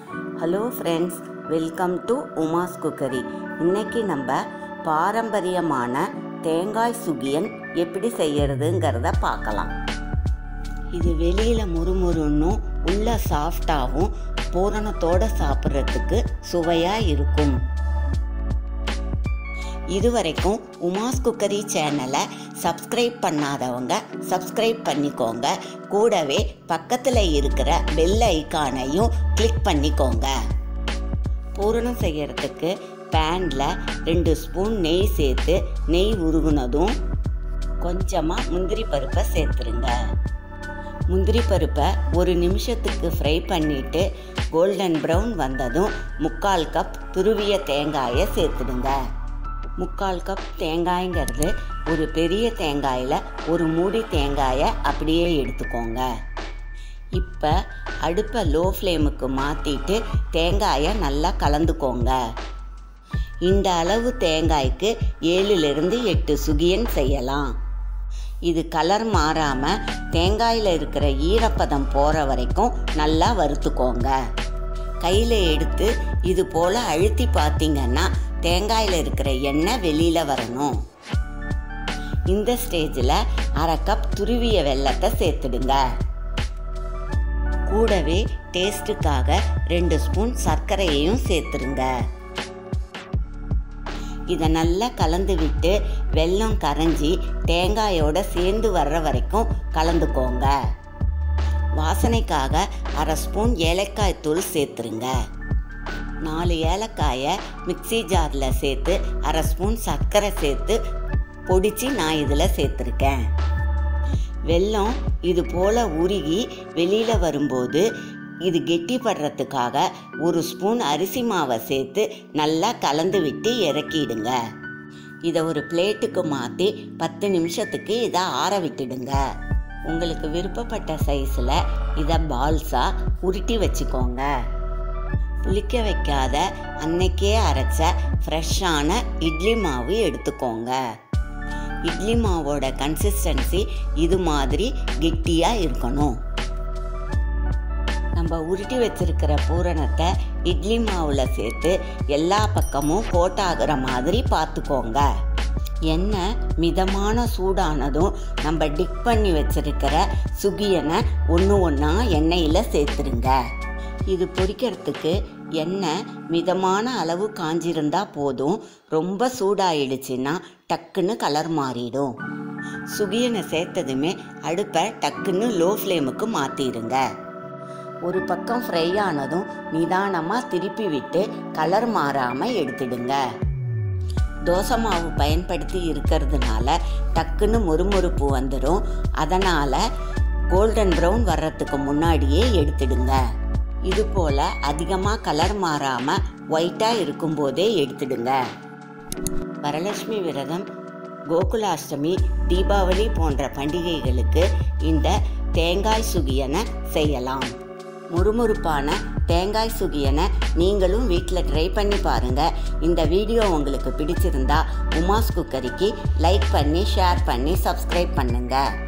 hello friends welcome to Uma's cookery இன்னைக்கு நம்ம பாரம்பரியமான தேங்காய் சுகியன் எப்படி செய்யறதுங்கிறத பார்க்கலாம் இது வெளியில் முறுமுறுன்னும் உள்ள சாஃப்டாகவும் பூரணத்தோட சாப்பிட்றதுக்கு சுவையாக இருக்கும் இதுவரைக்கும் உமாஸ் குக்கரி சேனலை சப்ஸ்கிரைப் பண்ணாதவங்க சப்ஸ்கிரைப் பண்ணிக்கோங்க கூடவே பக்கத்தில் இருக்கிற பெல் ஐக்கானையும் கிளிக் பண்ணிக்கோங்க பூரணம் செய்யறதுக்கு பேனில் ரெண்டு ஸ்பூன் நெய் சேர்த்து நெய் உருகுனதும் கொஞ்சமாக முந்திரி பருப்பை சேர்த்துருங்க முந்திரி பருப்பை ஒரு நிமிஷத்துக்கு ஃப்ரை பண்ணிவிட்டு கோல்டன் ப்ரௌன் வந்ததும் முக்கால் கப் துருவிய தேங்காயை சேர்த்துடுங்க முக்கால் கப் தேங்காய்ங்கிறது ஒரு பெரிய தேங்காயில் ஒரு மூடி தேங்காயை அப்படியே எடுத்துக்கோங்க இப்போ அடுப்பை லோ ஃப்ளேமுக்கு மாற்றிட்டு தேங்காயை நல்லா கலந்துக்கோங்க இந்த அளவு தேங்காய்க்கு ஏழுலேருந்து எட்டு சுகியன் செய்யலாம் இது கலர் மாறாமல் தேங்காயில் இருக்கிற ஈரப்பதம் போகிற வரைக்கும் நல்லா வறுத்துக்கோங்க கையில் எடுத்து இது போல் அழுத்தி பார்த்தீங்கன்னா தேங்காயில் இருக்கிற எண்ணெய் வெளியில் வரணும் இந்த ஸ்டேஜில் அரை கப் துருவிய வெள்ளத்தை சேர்த்துடுங்க கூடவே டேஸ்ட்டுக்காக ரெண்டு ஸ்பூன் சர்க்கரையையும் சேர்த்துருங்க இதை நல்லா கலந்து விட்டு வெல்லம் கரைஞ்சி தேங்காயோட சேர்ந்து வர்ற வரைக்கும் கலந்துக்கோங்க வாசனைக்காக அரை ஸ்பூன் ஏலக்காய் தூள் சேர்த்துருங்க நாலு ஏலக்காயை மிக்சி ஜாரில் சேர்த்து அரை ஸ்பூன் சர்க்கரை சேர்த்து பொடிச்சு நான் இதில் சேர்த்துருக்கேன் வெல்லம் இது போல் உருகி வெளியில் வரும்போது இது கெட்டிப்படுறதுக்காக ஒரு ஸ்பூன் அரிசி மாவை சேர்த்து நல்லா கலந்து விட்டு இறக்கிடுங்க இதை ஒரு பிளேட்டுக்கு மாற்றி பத்து நிமிஷத்துக்கு இதை ஆற விட்டுடுங்க உங்களுக்கு விருப்பப்பட்ட சைஸில் இதை பால்ஸாக உருட்டி வச்சுக்கோங்க புளிக்க வைக்காத அன்னைக்கே அரைச்ச ஃப்ரெஷ்ஷான இட்லி மாவு எடுத்துக்கோங்க இட்லி மாவோட கன்சிஸ்டன்சி இது மாதிரி கெட்டியாக இருக்கணும் நம்ம உருட்டி வச்சிருக்கிற பூரணத்தை இட்லி மாவில் சேர்த்து எல்லா பக்கமும் கோட்டாகிற மாதிரி பார்த்துக்கோங்க எண்ணெய் மிதமான சூடானதும் நம்ம டிக் பண்ணி வச்சிருக்கிற சுகியனை ஒன்று ஒன்றா எண்ணெயில் சேர்த்துருங்க இது பொரிக்கிறதுக்கு எண்ணெய் மிதமான அளவு காஞ்சிருந்தா போதும் ரொம்ப சூடாயிடுச்சுன்னா டக்குன்னு கலர் மாறிடும் சுகியனை சேர்த்ததுமே அடுப்பை டக்குன்னு லோ ஃப்ளேமுக்கு மாற்றிடுங்க ஒரு பக்கம் ஃப்ரை ஆனதும் நிதானமாக திருப்பி விட்டு கலர் மாறாமல் எடுத்துடுங்க தோசை மாவு பயன்படுத்தி இருக்கிறதுனால டக்குன்னு முறுமுறுப்பு வந்துடும் அதனால் கோல்டன் ப்ரௌன் வர்றதுக்கு முன்னாடியே எடுத்துடுங்க இது போல் அதிகமாக கலர் மாறாமல் ஒயிட்டாக இருக்கும்போதே எடுத்துடுங்க வரலட்சுமி விரதம் கோகுலாஷ்டமி தீபாவளி போன்ற பண்டிகைகளுக்கு இந்த தேங்காய் சுகியனை செய்யலாம் முறுமுறுப்பான தேங்காய் சுகியனை நீங்களும் வீட்டில் ட்ரை பண்ணி பாருங்கள் இந்த வீடியோ உங்களுக்கு பிடிச்சிருந்தா உமாஸ் குக்கரிக்கு லைக் பண்ணி ஷேர் பண்ணி சப்ஸ்கிரைப் பண்ணுங்கள்